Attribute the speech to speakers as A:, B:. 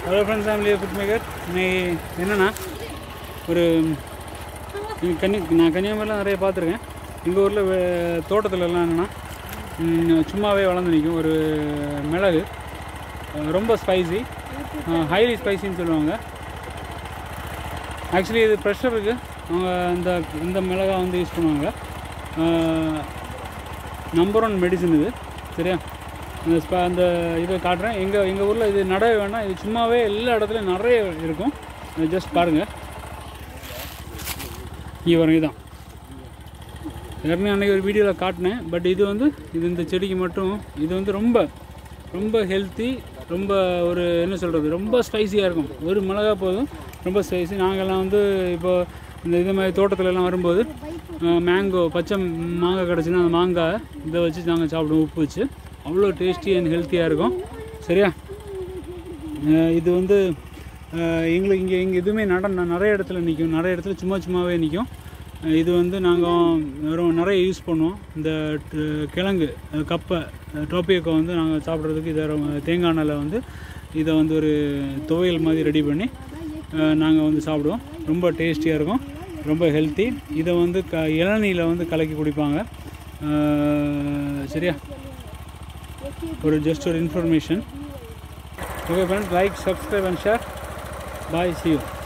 A: hello friends family food maker இன்னைக்கு என்னென்னா ஒரு இங்க கன்னி நான் கன்னியாகுமரியில் நிறைய பார்த்துருக்கேன் எங்கள் ஊரில் தோட்டத்துலலாம் என்னென்னா ம், சும்மாவே வளர்ந்து நிற்கும் ஒரு மிளகு அஹ் ரொம்ப ஸ்பைசி ஹைலி ஸ்பைசின்னு சொல்லுவாங்க ஆக்சுவலி இது ப்ரெஷருக்கு அவங்க இந்த இந்த மிளகா வந்து யூஸ் பண்ணுவாங்க நம்பர் ஒன் மெடிசன் இது சரியா அந்த ஸ்ப- அந்த இதை காட்டுறேன் எங்கள் எங்கள் ஊரில் இது நடவே வேண்டாம் இது சும்மாவே எல்லா இடத்துலையும் நிறைய இருக்கும் ஜஸ்ட் பாருங்கள் இங்கே வரும் இதுதான் ஏற்கனவே அன்றைக்கி ஒரு வீடியோவில் காட்டினேன் பட் இது வந்து இது இந்த செடிக்கு மட்டும் இது வந்து ரொம்ப ரொம்ப ஹெல்த்தி ரொம்ப ஒரு என்ன சொல்கிறது ரொம்ப ஸ்பைசியாக இருக்கும் ஒரு மிளகா போதும் ரொம்ப ஸ்பைசி நாங்கள்லாம் வந்து இப்போ இந்த இது மாதிரி தோட்டத்துல எல்லாம் வரும்போது மேங்கோ பச்சை மாங்காய் கிடச்சுன்னா அந்த மாங்காய் இதை வச்சு நாங்கள் சாப்பிடுவோம் உப்பு வச்சு அவ்வளோ டேஸ்டி அண்ட் ஹெல்த்தியாக இருக்கும் சரியா அஹ் இது வந்து அஹ் எங்களுக்கு இங்கே இங்கே எதுவுமே நட நிறைய இடத்துல நிற்கும் நிறைய இடத்துல சும்மா சும்மாவே நிற்கும் இது வந்து நாங்கள் வெறும் நிறைய யூஸ் பண்ணுவோம் இந்த ட- கிழங்கு அஹ் கப்பை டோப்பியக்கோ வந்து நாங்கள் சாப்பிட்றதுக்கு இதை ரொம்ப- தேங்காய் எண்ணெயில் வந்து இதை வந்து ஒரு துவையல் மாதிரி ரெடி பண்ணி நாங்கள் வந்து சாப்பிடுவோம் ரொம்ப டேஸ்டியாக இருக்கும் ரொம்ப ஹெல்த்தி இதை வந்து க இளநீயில் வந்து கலக்கி குடிப்பாங்க அஹ் சரியா ஒரு ஜஸ்ட் ஒரு information okay friends like subscribe and share bye see you